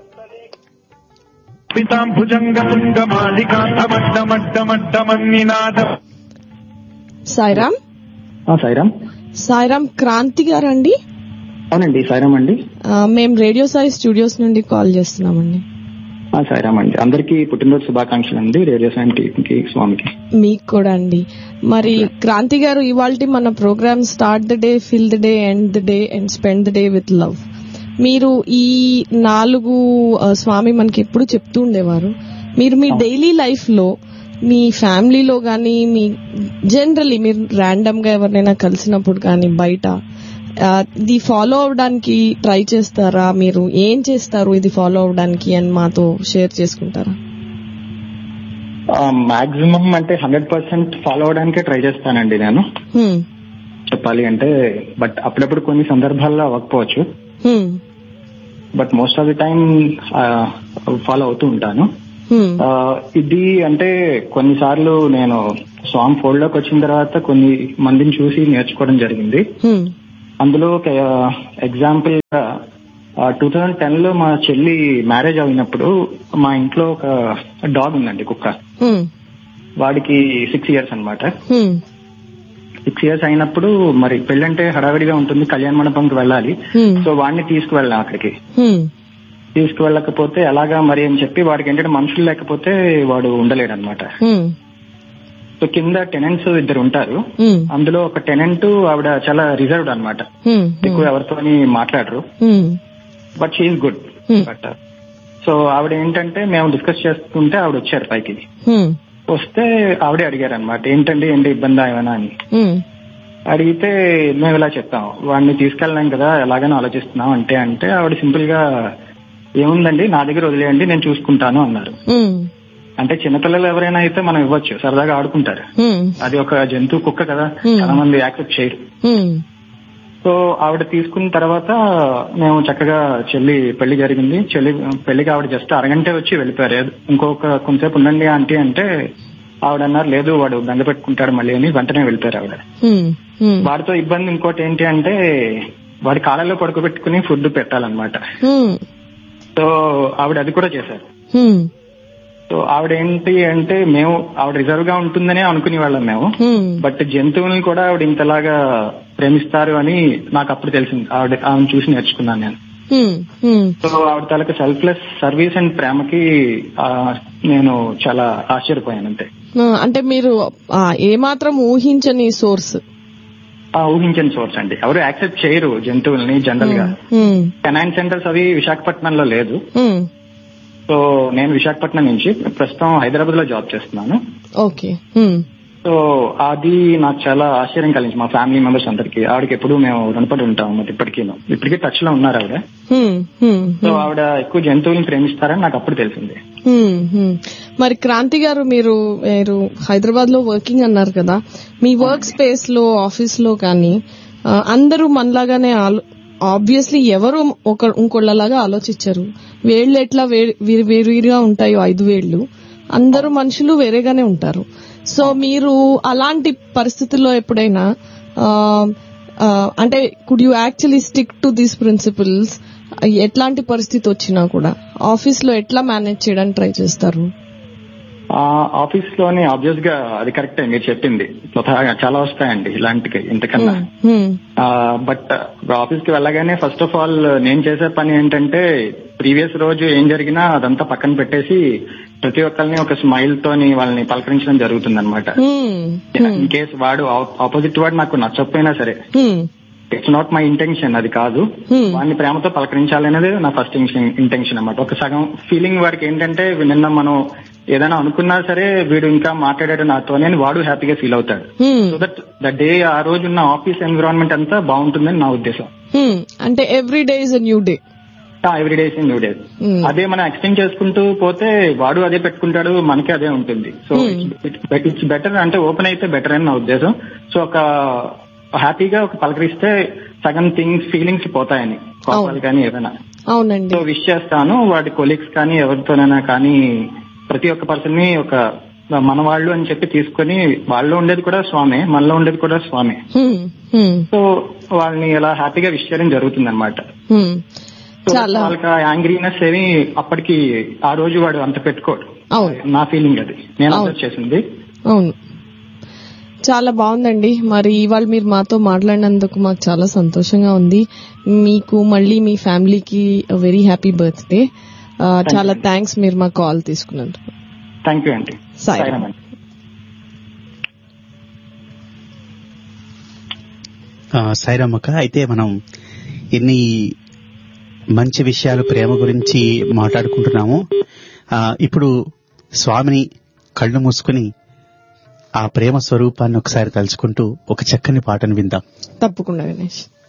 పితాం భుజంగతుంగ మాలికాంతమడ్డమడ్డమడ్డమన్నినాద సాయిరామ్ ఆ, సాయిరామ్ సాయిరామ్ క్రాంతి గారండి అవునండి సాయిరామ్ అండి ఆ, మేము రేడియో సాయి స్టూడియోస్ నుండి కాల్ చేస్తున్నామండి ఆ, సాయిరామ్ అండి అందరికీ పుట్టినరోజు శుభాకాంక్షలు అండి రేడియో సాయం టీంకి స్వామికి మీకు కూడా అండి మరి క్రాంతి గారు ఇవాళ మన programme start the day fill the day end the day and spend the day with love మీరు ఈ నాలుగు ఆ, స్వామి మనకి ఎప్పుడు చెప్తూ ఉండేవారు మీరు మీ డైలీ లైఫ్ లో మీ ఫ్యామిలీలో గానీ మీ జనరలీ మీరు ర్యాండమ్ గా ఎవరినైనా కలిసినప్పుడు కానీ బయట ఆ, ఇది ఫాలో అవడానికి ట్రై చేస్తారా మీరు ఏం చేస్తారు ఇది ఫాలో అవడానికి అని మాతో షేర్ చేసుకుంటారా మాక్సిమం అంటే హండ్రెడ్ పర్సెంట్ ఫాలో అవడానికే ట్రై చేస్తానండి నేను హ్మ్. చెప్పాలి అంటే బట్ అప్పుడప్పుడు కొన్ని సందర్భాల్లో అవ్వకపోవచ్చు hmm. But most of the time follow అవుతూ ఉంటాను హ్మ్. ఆ, ఇది అంటే కొన్నిసార్లు నేను సాంగ్ ఫోల్డ్ లోకి వచ్చిన తర్వాత కొన్ని మందిని చూసి నేర్చుకోవడం జరిగింది హ్మ్. అందులో ఒక ఎగ్జాంపుల్ గా టూ థౌజండ్ టెన్ లో మా చెల్లి మ్యారేజ్ అయినప్పుడు మా ఇంట్లో ఒక డాగ్ ఉందండి కుక్క హ్మ్. వాడికి సిక్స్ ఇయర్స్ అన్నమాట హ్మ్. సిక్స్ ఇయర్స్ అయినప్పుడు మరి పెళ్ళంటే హడావిడిగా ఉంటుంది కళ్యాణ మండపంకి వెళ్ళాలి హ్మ్. సో వాడిని తీసుకువెళ్ళాం అక్కడికి హ్మ్. తీసుకువెళ్ళకపోతే ఎలాగా మరి అని చెప్పి వాడికి ఏంటంటే మనుషులు లేకపోతే వాడు ఉండలేడు అనమాట హ్మ్. సో కింద టెనెంట్స్ ఇద్దరు ఉంటారు హ్మ్. అందులో ఒక టెనెంట్ ఆవిడ చాలా రిజర్వ్డ్ అనమాట హ్మ్. ఎక్కువ ఎవరితోని మాట్లాడరు hmm. But she good Hmm. But so ఆవిడ ఏంటంటే మేము డిస్కస్ చేస్తుంటే ఆవిడ వచ్చారు పైకి హ్మ్. వస్తే ఆవిడే అడిగారు అనమాట ఏంటండి ఏంటి ఇబ్బంది ఏమైనా అని హ్మ్. అడిగితే మేము ఇలా చెప్తాం వాడిని తీసుకెళ్ళలేం కదా ఎలాగైనా ఆలోచిస్తున్నాం అంటే అంటే ఆవిడ సింపుల్ గా ఏముందండి నా దగ్గర వదిలేయండి నేను చూసుకుంటాను అన్నారు హ్మ్. అంటే చిన్నపిల్లలు ఎవరైనా అయితే మనం ఇవ్వచ్చు సరదాగా ఆడుకుంటారు హ్మ్. అది ఒక జంతువు కుక్క కదా Hmm. చాలా మంది యాక్సెప్ట్ చేయరు హ్మ్. సో ఆవిడ తీసుకున్న తర్వాత మేము చక్కగా చెల్లి పెళ్లి జరిగింది చెల్లి పెళ్లికి ఆవిడ జస్ట్ అరగంటే వచ్చి వెళ్ళిపోయారు ఏదో ఇంకొక కొంతసేపు ఉండండి ఆంటీ అంటే ఆవిడ అన్నారు లేదు వాడు బెంగ పెట్టుకుంటాడు మళ్ళీ అని వెంటనే వెళ్ళిపోయారు ఆవిడ హ్మ్. హ్మ్. వాడితో ఇబ్బంది ఇంకోటి ఏంటి అంటే వాడి కాళ్ళలో పడుకోబెట్టుకుని ఫుడ్ పెట్టాలన్నమాట హ్మ్. సో ఆవిడ అది కూడా చేశారు హ్మ్. సో ఆవిడ ఏంటి అంటే మేము ఆవిడ రిజర్వ్ గా ఉంటుందనే అనుకునే వాళ్ళం మేము హ్మ్. బట్ జంతువుల్ని కూడా ఆవిడ ఇంతలాగా ప్రేమిస్తారు అని నాకు అప్పుడు తెలిసింది ఆవిడ ఆమెను చూసి నేర్చుకున్నాను నేను హ్మ్. హ్మ్. సో ఆవిడ తాలూకా సెల్ఫ్లెస్ సర్వీస్ అండ్ ప్రేమకి ఆ, నేను చాలా ఆశ్చర్యపోయాను అంతే ఆ, అంటే మీరు ఆ, ఏమాత్రం ఊహించని సోర్స్ ఆ ఊహించని సోర్స్ అండి ఎవరు యాక్సెప్ట్ చేయరు జంతువుల్ని జనరల్ గా హ్మ్. కెనైన్ సెంటర్స్ అవి విశాఖపట్నంలో లేదు హ్మ్. సో నేను విశాఖపట్నం నుంచి ప్రస్తుతం హైదరాబాద్ లో జాబ్ చేస్తున్నాను ఓకే హ్మ్. సో అది నాకు చాలా ఆశ్చర్యం కలిగింది మా ఫ్యామిలీ మెంబర్స్ అందరికి ఆవిడకి ఎప్పుడు మేము రుణపడి ఉంటాం మరి ఇప్పటికీ ఇప్పటికీ టచ్ లో ఉన్నారు ఆవిడ హ్మ్. హ్మ్. సో ఆవిడ ఎక్కువ జంతువులను ప్రేమిస్తారని నాకు అప్పుడు తెలిసింది హ్మ్. హ్మ్. మరి క్రాంతి గారు మీరు మీరు హైదరాబాద్ లో వర్కింగ్ అన్నారు కదా మీ వర్క్ స్పేస్ లో ఆఫీస్ లో కానీ ఆ, అందరూ మనలాగానే ఆబ్వియస్లీ ఎవరు ఒక ఇంకోళ్ళలాగా ఆలోచించరు వేళ్ళు ఎట్లా వే- వేరు వేరుగా ఉంటాయో ఐదు వేళ్ళు అందరూ మనుషులు వేరేగానే ఉంటారు సో మీరు అలాంటి పరిస్థితుల్లో ఎప్పుడైనా ఆ, ఆ, అంటే could you actually stick to these principles ఎట్లాంటి పరిస్థితి వచ్చినా కూడా ఆఫీస్ లో ఎట్లా మేనేజ్ చేయడానికి ట్రై చేస్తారు ఆ ఆఫీస్ లోని ఆబ్వియస్ గా అది కరెక్టే మీరు చెప్పింది స్వతహాగా చాలా వస్తాయండి ఇలాంటికి ఇంతకన్నా హ్మ్. బట్ ఆఫీస్ కి వెళ్ళగానే ఫస్ట్ ఆఫ్ ఆల్ నేను చేసే పని ఏంటంటే ప్రీవియస్ రోజు ఏం జరిగినా అదంతా పక్కన పెట్టేసి ప్రతి ఒక్కరిని ఒక స్మైల్ తోని వాళ్ళని పలకరించడం జరుగుతుంది అనమాట హ్మ్. ఇన్ కేస్ వాడు ఆపోజిట్ వాడు నాకు నచ్చకపోయినా సరే హ్మ్. ఇట్స్ నాట్ మై ఇంటెన్షన్ అది కాదు Hmm. వాడిని ప్రేమతో పలకరించాలి అనేది నా ఫస్ట్ ఇంటెన్షన్ అన్నమాట ఒక సగం ఫీలింగ్ వాడికి ఏంటంటే నిన్న మనం ఏదైనా అనుకున్నా సరే వీడు ఇంకా మాట్లాడాడు నాతోనే అని వాడు హ్యాపీగా ఫీల్ అవుతాడు హ్మ్. సో దట్ ద డే ఆ రోజు ఉన్న ఆఫీస్ ఎన్విరాన్మెంట్ అంతా బాగుంటుందని నా ఉద్దేశం హ్మ్. అంటే every day is a new day every days new days Hmm. అదే మనం ఎక్స్టెండ్ చేసుకుంటూ పోతే వాడు అదే పెట్టుకుంటాడు మనకి అదే ఉంటుంది సో ఇట్స్ బెటర్ అంటే ఓపెన్ అయితే బెటర్ అని నా ఉద్దేశం సో ఒక హ్యాపీగా ఒక పలకరిస్తే సగం థింగ్స్ ఫీలింగ్స్ పోతాయని కోపాలు కానీ ఏదైనా అవునండి సో విష్ చేస్తాను వాడి కొలీగ్స్ కానీ ఎవరితోనైనా కానీ ప్రతి ఒక్క పర్సన్ ని ఒక మన వాళ్ళు అని చెప్పి తీసుకొని వాళ్ళలో ఉండేది కూడా స్వామి మనలో ఉండేది కూడా స్వామి హ్మ్. హ్మ్. సో వాళ్ళని ఇలా హ్యాపీగా విష్ చేయడం జరుగుతుంది అనమాట హ్మ్. So, చాలా. వాళ్ళకి యాంగ్రీనెస్ ఏమి అప్పటికి ఆ రోజు వాడు అంత పెట్టుకోడు అవును నా ఫీలింగ్ అది నేను అవును. అబ్జర్వ్ చేసింది అవును చాలా బాగుందండి మరి ఇవాళ మీరు మాతో మాట్లాడినందుకు మాకు చాలా సంతోషంగా ఉంది మీకు మళ్ళీ మీ ఫ్యామిలీకి వెరీ హ్యాపీ బర్త్డే చాలా థ్యాంక్స్ మీరు మా కాల్ తీసుకున్నందుకు థ్యాంక్ యూ అండి సాయిరామ్. సాయిరామ్ అండి ఆ, సాయిరామక్క అయితే మనం ఎన్ని మంచి విషయాలు ప్రేమ గురించి మాట్లాడుకుంటున్నాము ఆ, ఇప్పుడు స్వామిని కళ్ళు మూసుకుని ఆ ప్రేమ స్వరూపాన్ని ఒకసారి తలుచుకుంటూ ఒక చక్కని పాటను విందాం తప్పకుండా గణేష్